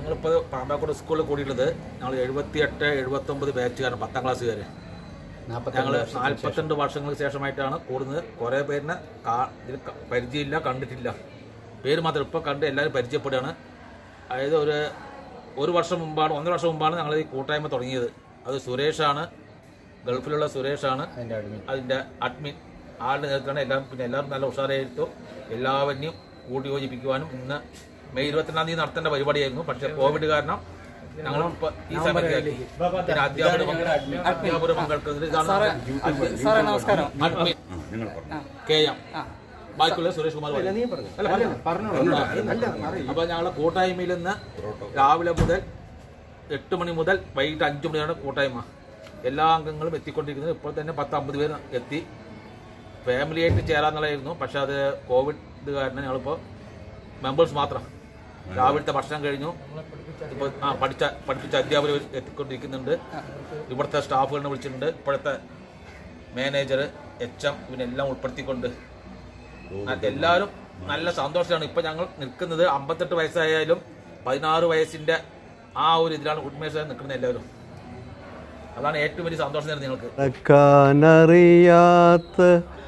ഞങ്ങളിപ്പോൾ പാമ്പാക്കോട് സ്കൂളിൽ കൂടിയിട്ടുള്ളത് ഞങ്ങൾ എഴുപത്തിയെട്ട് എഴുപത്തൊമ്പത് ബാച്ചുകാരാണ് പത്താം ക്ലാസ്സുകാർ ഞങ്ങൾ നാൽപ്പത്തിരണ്ട് വർഷങ്ങൾക്ക് ശേഷമായിട്ടാണ് കൂടുന്നത് കുറേ പേരിനെ കാ- ഇതിൽ ക- പരിചയമില്ല കണ്ടിട്ടില്ല പേര് മാത്രം ഇപ്പോൾ കണ്ട് എല്ലാവരും പരിചയപ്പെടുകയാണ് അതായത് ഒരു ഒരു വർഷം മുമ്പാണ് ഒന്നര വർഷം മുമ്പാണ് ഞങ്ങൾ ഈ കൂട്ടായ്മ തുടങ്ങിയത് അത് സുരേഷാണ് ഗൾഫിലുള്ള സുരേഷാണ് അതിൻ്റെ അഡ്മിൻ ആളുടെ നേതൃത്വമാണ് എല്ലാം പിന്നെ എല്ലാവരും നല്ല ഉഷാറായിട്ടു എല്ലാവരെയും കൂട്ടി യോജിപ്പിക്കുവാനും ഇന്ന് മെയ് ഇരുപത്തിരണ്ടാം തീയതി നടത്തേണ്ട പരിപാടിയായിരുന്നു പക്ഷേ കോവിഡ് കാരണം ഞങ്ങൾ ഇപ്പൊ ഈ സമയത്തേക്ക് പിന്നെ അധ്യാപന മംഗ- അധ്യാപന മംഗൾക്ക് ഇതാണ് സാറേ നമസ്കാരം അഡ്മിൻ കെ എം ബാക്കിയുള്ള സുരേഷ് കുമാർ പറയും. അല്ല, പറഞ്ഞോ. അപ്പൊ ഞങ്ങളെ കൂട്ടായ്മയിൽ നിന്ന് രാവിലെ മുതൽ എട്ട് മണി മുതൽ വൈകിട്ട് അഞ്ചു മണിയാണ് കൂട്ടായ്മ എല്ലാ അംഗങ്ങളും എത്തിക്കൊണ്ടിരിക്കുന്നത് ഇപ്പോൾ തന്നെ പത്ത് അമ്പത് പേര് എത്തി ഫാമിലി ആയിട്ട് ചേരാന്നുള്ളതായിരുന്നു പക്ഷെ അത് കോവിഡ് ഇത് കാരണം ഞങ്ങളിപ്പോൾ മെമ്പേഴ്സ് മാത്രം രാവിലത്തെ ഭക്ഷണം കഴിഞ്ഞു ഇപ്പോൾ ആ പഠിച്ച പഠിപ്പിച്ച അധ്യാപകർ എത്തിക്കൊണ്ടിരിക്കുന്നുണ്ട് ഇവിടുത്തെ സ്റ്റാഫുകളിനെ വിളിച്ചിട്ടുണ്ട് ഇപ്പോഴത്തെ മാനേജർ എച്ച് എം ഇവനെല്ലാം ഉൾപ്പെടുത്തിക്കൊണ്ട് എല്ലാവരും നല്ല സന്തോഷമാണ് ഇപ്പൊ ഞങ്ങൾ നിൽക്കുന്നത് അമ്പത്തെട്ട് വയസ്സായാലും പതിനാറ് വയസ്സിന്റെ ആ ഒരു ഇതിലാണ് ഉന്മേഷം നിൽക്കുന്നത് എല്ലാവരും അതാണ് ഏറ്റവും വലിയ സന്തോഷം തരുന്നത് നിങ്ങൾക്ക് മറക്കാനറിയാത്ത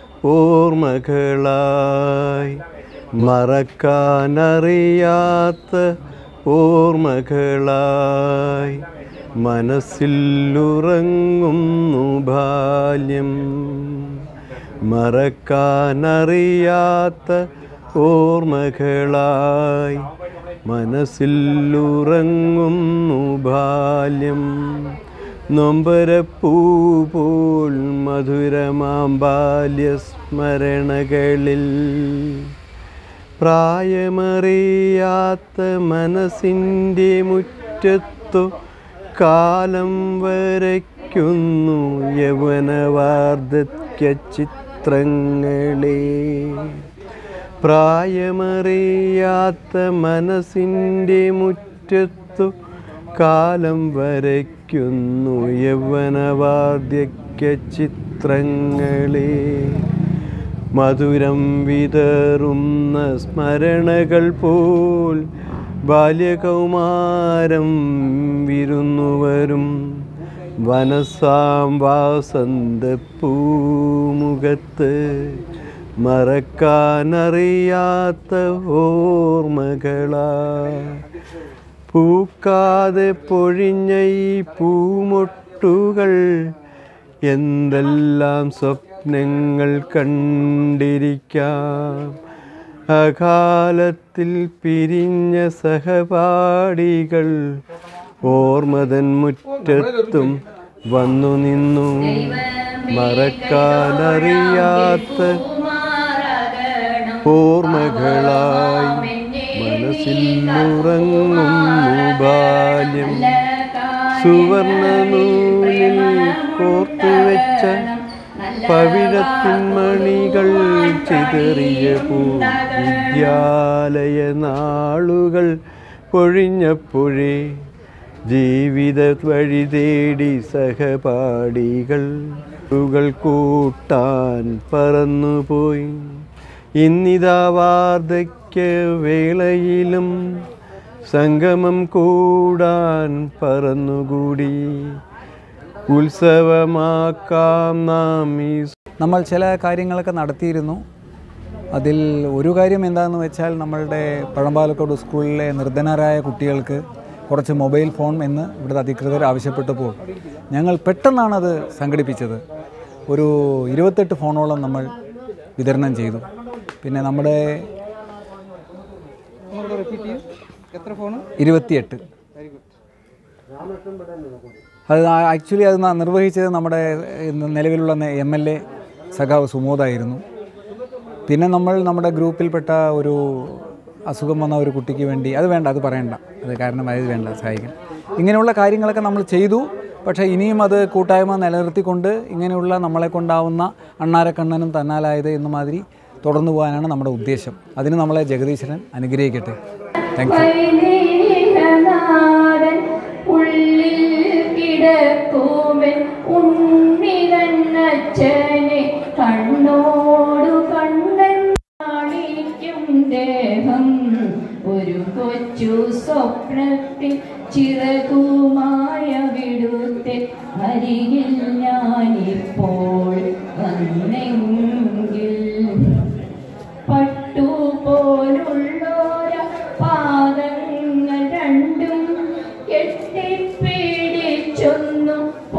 ഓർമ്മകളായി മറക്കാനറിയാത്ത ഓർമ്മകളായി മനസ്സിൽ ഉറങ്ങുന്നു ബാല്യം മറക്കാനറിയാത്ത ഓർമ്മകളായി മനസ്സിൽ ഉറങ്ങുന്നു ബാല്യം നൊമ്പരപ്പൂ പോൽ മധുരമാം ബാല്യസ്മരണകളിൽ പ്രായമറിയാത്ത മനസ്സിൻ്റെ മുറ്റത്തു കാലം വരയ്ക്കുന്നു യവനവാർദ്ധക്യ ചിത്രങ്ങളെ പ്രായമറിയാത്ത മനസ്സിൻ്റെ മുറ്റത്തു കാലം വരയ്ക്കുന്നു യൗവനവാദ്യക്യ ചിത്രങ്ങളെ മധുരം വിതറുന്ന സ്മരണകൾ പോൽ ബാല്യകൗമാരം വിരുന്നുവരും വനസാം വാസന്ത പൂമുഖത്ത് മറക്കാനറിയാത്ത ഓർമ്മകളാ പൂക്കാതെ പൊഴിഞ്ഞ ഈ പൂമൊട്ടുകൾ എന്തെല്ലാം സ്വപ്നങ്ങൾ കണ്ടിരിക്കാം അകാലത്തിൽ പിരിഞ്ഞ സഹപാഠികൾ ഓർമ്മതൻ മുറ്റത്തും വന്നു നിന്നു മറക്കാനറിയാത്ത ഓർമ്മകളായി മനസ്സിൽ ഉറങ്ങുന്നു ബാല്യം സുവർണ നൂലിൽ കോർത്തുവെച്ച പവിഴത്തിൻ മണികൾ ചിതറിയ പൂ വിദ്യാലയ നാളുകൾ പൊഴിഞ്ഞപ്പോഴേ ജീവിത വഴി തേടി സഹപാഠികൾ കൾ കൂട്ടാൻ പറന്നുപോയി ഇന്നിതാ വാർദ്ധക്യ വേളയിലും സംഗമം കൂടാൻ പറന്നുകൂടി ഉത്സവമാക്കാം നാം ഈ നമ്മൾ ചില കാര്യങ്ങളൊക്കെ നടത്തിയിരുന്നു അതിൽ ഒരു കാര്യം എന്താണെന്ന് വെച്ചാൽ നമ്മളുടെ പഴമ്പാലക്കോട് സ്കൂളിലെ നിർധനരായ കുട്ടികൾക്ക് കുറച്ച് മൊബൈൽ ഫോൺ എന്ന് ഇവിടുത്തെ അധികൃതർ ആവശ്യപ്പെട്ടപ്പോൾ ഞങ്ങൾ പെട്ടെന്നാണത് സംഘടിപ്പിച്ചത് ഒരു ഇരുപത്തെട്ട് ഫോണോളം നമ്മൾ വിതരണം ചെയ്തു പിന്നെ നമ്മുടെ എത്ര ഫോണ് ഇരുപത്തിയെട്ട് അത് ആക്ച്വലി അത് ന- നിർവഹിച്ചത് നമ്മുടെ ഇന്ന് നിലവിലുള്ള എം എൽ എ സഖാവ് സുമോദായിരുന്നു പിന്നെ നമ്മൾ നമ്മുടെ ഗ്രൂപ്പിൽപ്പെട്ട ഒരു അസുഖം വന്ന ഒരു കുട്ടിക്ക് വേണ്ടി അത് വേണ്ട അത് പറയണ്ട അത് കാരണം അത് വേണ്ട സഹായിക്കാൻ ഇങ്ങനെയുള്ള കാര്യങ്ങളൊക്കെ നമ്മൾ ചെയ്തു പക്ഷേ ഇനിയും അത് കൂട്ടായ്മ നിലനിർത്തിക്കൊണ്ട് ഇങ്ങനെയുള്ള നമ്മളെ കൊണ്ടാവുന്ന അണ്ണാരക്കണ്ണനും തന്നാലായത് എന്ന മാതിരി തുടർന്നു പോകാനാണ് നമ്മുടെ ഉദ്ദേശം അതിന് നമ്മളെ ജഗദീശ്വരൻ അനുഗ്രഹിക്കട്ടെ താങ്ക് യു വൈദേഹനാഥൻ ഉള്ളിൽ കിടക്കുവൻ ഉണ്ണിതൻ അച്ഛനെ കണ്ണോടു കണ്ണൻ കാണിക്കും ദേഹം ഒരു കൊച്ചു സ്വപ്ന സ്വപ്നത്തിൽ ചിറകുമായ വിടുത്തെ അരികിൽ ഞാനിപ്പോൾ വന്നെങ്കിൽ പട്ടുപോലുള്ളോര പാദങ്ങൾ രണ്ടും കെട്ടിപ്പിടിച്ചൊന്നു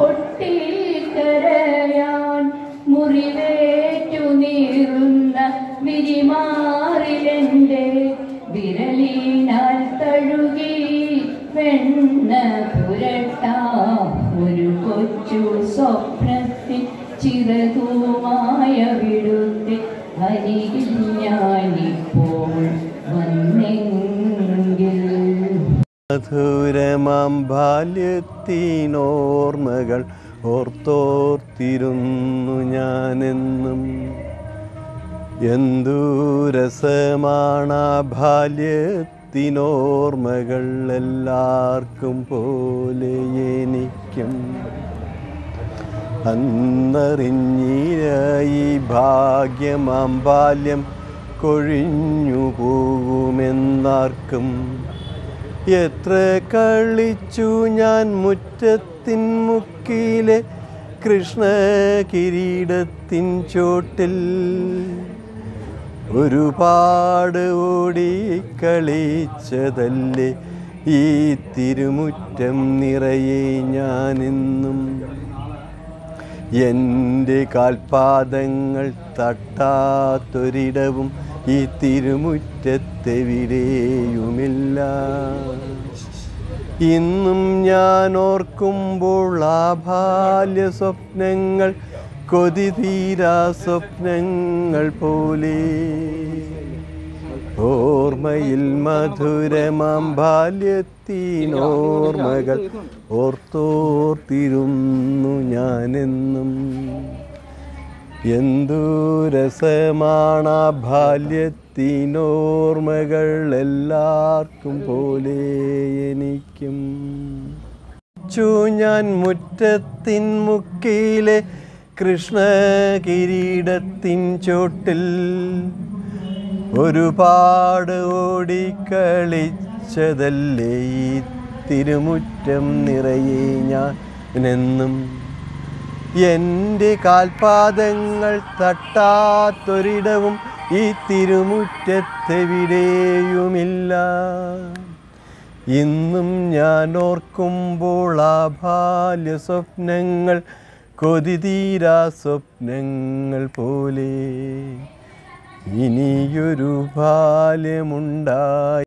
പൊട്ടിക്കരയാൻ മുറിവേറ്റു നീറുന്ന വിരിമാറിലെൻ്റെ വിരലിനാൽ തഴുകി വെണ്ണ പുരട്ടാ ഒരു കൊച്ചു സ്വപ്നത്തിൽ ചിറകുമായ വിടുത്തെ അരികിൽ ഞാനിപ്പോൾ വന്നെങ്കിൽ മധുരമാം ബാല്യത്തിനോർമ്മകൾ ഓർത്തോർത്തിരുന്നു ഞാനെന്നും എന്തു രസമാണ് ആ ബാല്യത്തിനോർമ്മകൾ എല്ലാവർക്കും പോലെ എനിക്കും അന്നറിഞ്ഞിരായി ഭാഗ്യമാം ബാല്യം കൊഴിഞ്ഞു പോകുമെന്നാർക്കും എത്ര കളിച്ചു ഞാൻ മുറ്റത്തിൻ മുക്കിലെ കൃഷ്ണ കിരീടത്തിൻ ചോട്ടിൽ ഒരുപാട് ഓടി കളിച്ചതല്ലേ ഈ തിരുമുറ്റം നിറയെ ഞാനെന്നും എൻ്റെ കാൽപാദങ്ങൾ തട്ടാത്തൊരിടവും ഈ തിരുമുറ്റത്തെവിടെയുമില്ല ഇന്നും ഞാൻ ഓർക്കുമ്പോൾ ആ ബാല്യ സ്വപ്നങ്ങൾ കൊതി തീരാ സ്വപ്നങ്ങൾ പോലെ ഓർമ്മയിൽ മധുരമാം ബാല്യത്തിനോർമ്മകൾ ഓർത്തോർത്തിരുന്നു ഞാനെന്നും എന്തു രസമാണ് ആ ബാല്യത്തിനോർമ്മകൾ എല്ലാവർക്കും പോലെ എനിക്കും ചു ഞാൻ മുറ്റത്തിൻ മുക്കിലെ കൃഷ്ണ കിരീടത്തിൻ ചോട്ടിൽ ഒരുപാട് ഓടിക്കളിച്ചതല്ലേ ഈ തിരുമുറ്റം നിറയെ ഞാനെന്നും എൻ്റെ കാൽപാദങ്ങൾ തട്ടാത്തൊരിടവും ഈ തിരുമുറ്റത്തെവിടെയുമില്ല ഇന്നും ഞാൻ ഓർക്കുമ്പോൾ ആ ബാല്യ സ്വപ്നങ്ങൾ കൊതിതീരാ സ്വപ്നങ്ങൾ പോലെ ഇനിയൊരു ബാല്യമുണ്ടായി